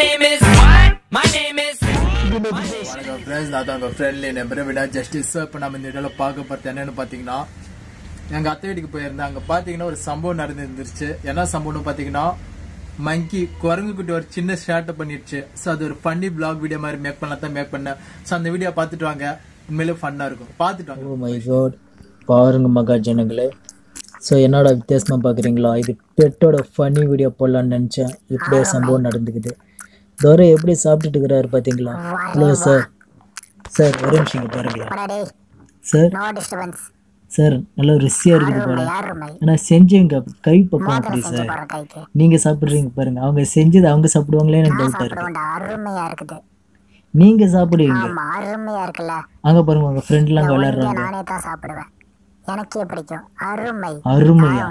name is what? My name is. வணக்கம் friends நான் தான் உங்கள் ஃப்ரெண்ட்லி நம்பர் விடா ஜஸ்டிஸ் இப்போ நம்ம இந்த வீடியோவில் பார்க்க போகிறது என்னன்னு பார்த்தீங்கன்னா எங்கள் அத்தை வீட்டுக்கு போயிருந்தேன் அங்கே பார்த்தீங்கன்னா ஒரு சம்பவம் நடந்துருந்துருச்சு என்ன சம்பவம்னு பார்த்தீங்கன்னா மங்கி குரங்கு குட்டி ஒரு சின்ன ஷேர்ட்டை பண்ணிடுச்சு ஸோ அது ஒரு ஃபன்னி பிளாக் வீடியோ மாதிரி மேக் பண்ண தான் மேக் பண்ணேன் ஸோ அந்த வீடியோ பார்த்துட்டு வாங்க உண்மையிலே ஃபன்னாக இருக்கும் பார்த்துட்டு வாங்க ஓ மை காட் பாருங்க மகா ஜனங்களே ஸோ என்னோட வித்தியாசமாக பார்க்குறீங்களா இது பெட்டோட ஃபன்னி வீடியோ போடலான்னு நினச்சேன் இப்படியே சம்பவம் நடந்துக்குது தோரை எப்படி சாப்பிட்டுட்டு இருக்கிறாரு பார்த்தீங்களா ஹலோ சார் சார் ஒரு நிமிஷம் இங்க பாருங்களா சார் நோ டிஸ்டர்பன்ஸ் சார் நல்லா ருசியாக இருக்குது போல யார் ரூமை ஆனால் செஞ்சவங்க கை பக்கம் அப்படி சார் போற கைக்கு நீங்கள் சாப்பிட்றீங்க பாருங்க அவங்க செஞ்சது அவங்க சாப்பிடுவாங்களே எனக்கு டவுட்டாக இருக்கு சாப்பிடுவோம்டா அருமையா இருக்குது நீங்கள் சாப்பிடுவீங்க ஆமா அருமையா இருக்குல்ல அங்கே பாருங்க உங்கள் ஃப்ரெண்ட்லாம் அங்கே விளையாடுறாங்க நானே தான் சாப்பிடுவேன் எனக்கே பிடிக்கும் அருமை அருமையா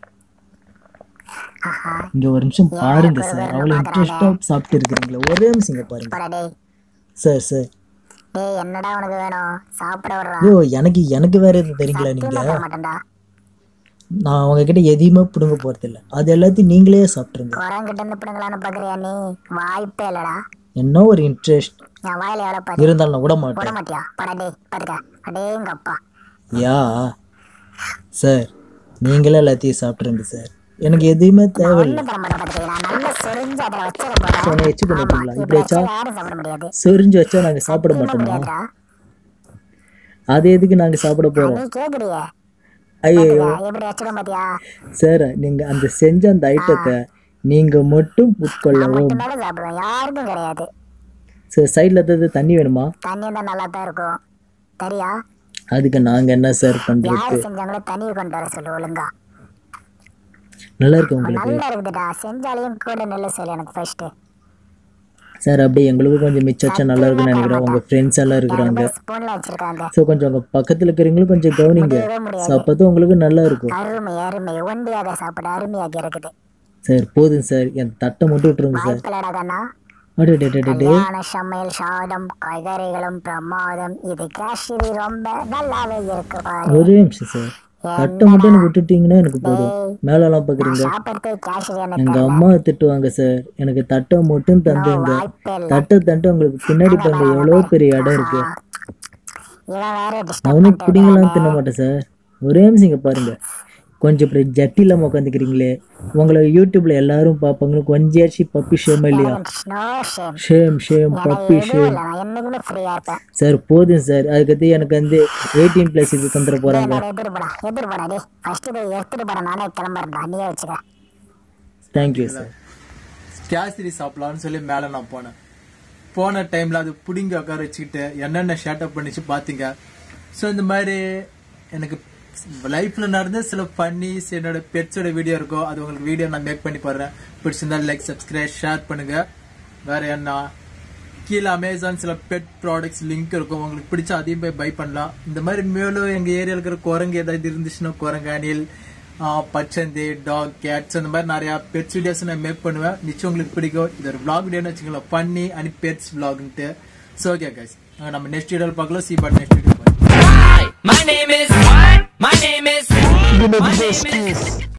இங்க ஒரு நிமிஷம் பாருங்க சார் அவ்வளவு இன்ட்ரெஸ்டா சாப்பிட்டு இருக்கிறீங்களா ஒரே நிமிஷம் இங்க பாருங்க போடா டேய் சார் சார் டேய் என்னடா உனக்கு வேணும் சாப்பிட விடுறா ஐயோ எனக்கு எனக்கு வேற எதுவும் தெரியுங்களா நீங்க தர மாட்டேன்டா நான் அவங்க கிட்ட எதையுமே பிடுங்க போறது இல்ல அது எல்லாத்தையும் நீங்களே சாப்பிட்டுருங்க குரங்கிட்ட இருந்து பிடுங்களான்னு பாக்குறியா நீ வாய்ப்பே இல்லடா என்ன ஒரு இன்ட்ரெஸ்ட் என் வாயில எவ்வளவு பாரு இருந்தாலும் நான் விட விட மாட்டேன் மாட்டியா படா டேய் பாருங்க அடேங்க அப்பா யா சார் நீங்களே எல்லாத்தையும் சாப்பிட்டுருங்க சார் எனக்கு எதுவுமே தேவையில்லை ஒண்ணு தர மாட்டேன் பாத்துக்கீங்களா நல்லா சொரிஞ்சு அதில் வச்சிட போறேன் சொன்ன எச்சு பண்ணிட்டீங்களா இப்படி வச்சா யாரும் சாப்பிட முடியாது சொரிஞ்சு வச்சா நாங்க சாப்பிட மாட்டோமா முடியாதுடா அது எதுக்கு நாங்க சாப்பிட போறோம் நீ கேக்குறியே ஐயோ எப்படி வச்சிடும் பாத்தியா சார் நீங்க அந்த செஞ்ச அந்த ஐட்டத்தை நீங்க மட்டும் உட்கொள்ளவும் மட்டும்தான் சாப்பிடுவேன் யாருக்கும் கிடையாது சார் சைடில் ஏதாவது தண்ணி வேணுமா தண்ணி இருந்தா நல்லா தான் இருக்கும் சரியா அதுக்கு நாங்கள் என்ன சார் பண்ணுறது யார் செஞ்சாங்களோ தண்ணியை கொண்டு வர சொல்லு ஒழுங்கா நல்லா இருக்கு உங்களுக்கு நல்லா இருக்குதுடா செஞ்சாலையும் கூட நெல்ல சொல்லு எனக்கு ஃபர்ஸ்ட் சார் அப்படியே எங்களுக்கும் கொஞ்சம் மிச்சம் வச்சா நல்லா இருக்கும்னு நினைக்கிறேன் உங்கள் ஃப்ரெண்ட்ஸ் எல்லாம் இருக்கிறாங்க ஸ்பூன்ல வச்சிருக்காங்க ஸோ கொஞ்சம் உங்கள் பக்கத்தில் இருக்கிறவங்களும் கொஞ்சம் கவனிங்க ஸோ அப்போ தான் உங்களுக்கு நல்லா இருக்கும் அருமை அருமை ஒண்டியாக சாப்பிட அருமையாக இருக்குது சார் போதும் சார் என் தட்டை மட்டும் விட்டுருங்க சார் வாய்ப்பில்லடா கண்ணா அடே டே டே, டே, டே. கல்யாண சமையல் சாதம் காய்கறிகளும் பிரமாதம் இது காஷ்மீரி ரொம்ப நல்லாவே இருக்கு பாரு ஒரே நிமிஷம் சார் தட்டை மட்டும் எனக்கு விட்டுட்டீங்கன்னா எனக்கு போதும் மேலெல்லாம் பார்க்குறீங்க சாப்பிடுறது காஷ்மீரி எனக்கு எங்கள் அம்மா திட்டுவாங்க சார் எனக்கு தட்டை மட்டும் தந்துங்க வாய்ப்பே இல்லை தட்டை தட்டு உங்களுக்கு பின்னாடி பாருங்க எவ்வளோ பெரிய இடம் இருக்கு இவன் வேற நான் டிஸ்டர்ப் ஒன்றும் பிடிங்கலாம் தின்ன மாட்டேன் சார் ஒரே நிமிஷம் இங்கே பாருங்க கொஞ்சம் இப்படி ஜட்டி இல்லாமல் உட்காந்துக்கிறீங்களே உங்களை யூடியூப்ல எல்லாரும் பார்ப்பாங்க கொஞ்சாச்சு பப்பி ஷேம் இல்லையா no shame shame shame puppy எதுவும் ஷேம் இல்லை நான் என்னைக்குமே ஃப்ரீயா இருப்பேன் சார் போதும் சார் அதுக்கடுத்து எனக்கு வந்து எயிட்டீன் ப்ளஸ் இது தந்துட போகிறாங்க நான் எதிர் போடா எதிர் போடா டேய் ஃபர்ஸ்ட் இதை எடுத்துட்டு போடா நானே கிளம்புறேன்டா நீயே வச்சுக்க தேங்க்யூ சார் கேசரி சாப்பிடலாம்னு சொல்லி மேலே நான் போனேன் போன டைமில் அது பிடிங்கி உட்கார வச்சுக்கிட்டு என்னென்ன ஷேட்டப் பண்ணிச்சு பார்த்தீங்க ஸோ இந்த மாதிரி எனக்கு லைஃப்பில் நடந்த சில ஃபன்னிஸ் என்னோட பெட்ஸோட வீடியோ இருக்கோ அது உங்களுக்கு வீடியோ நான் மேக் பண்ணி போடுறேன் பிடிச்சிருந்தா லைக் சப்ஸ்கிரைப் ஷேர் பண்ணுங்க வேற என்ன கீழே அமேசான் சில பெட் ப்ராடக்ட்ஸ் லிங்க் இருக்கும் உங்களுக்கு பிடிச்சா அதையும் போய் பை பண்ணலாம் இந்த மாதிரி மேலும் எங்கள் ஏரியாவில் இருக்கிற குரங்கு ஏதாவது இருந்துச்சுன்னா குரங்கு அணில் ஆஹ் பச்சந்தி டாக் கேட்ஸ் அந்த மாதிரி நிறைய பெட்ஸ் வீடியோஸ் நான் மேக் பண்ணுவேன் நிச்சயம் உங்களுக்கு பிடிக்கும் இது ஒரு vlog வீடியோன்னு வச்சுக்கலாம் பண்ணி அண்ட் பெட்ஸ் vlogன்ட்டு ஸோ ஓகே கைஸ் நம்ம நெக்ஸ்ட் வீடியோவில் பார்க்கலாம் see but next video Hi, my name is what? My name is. My name is.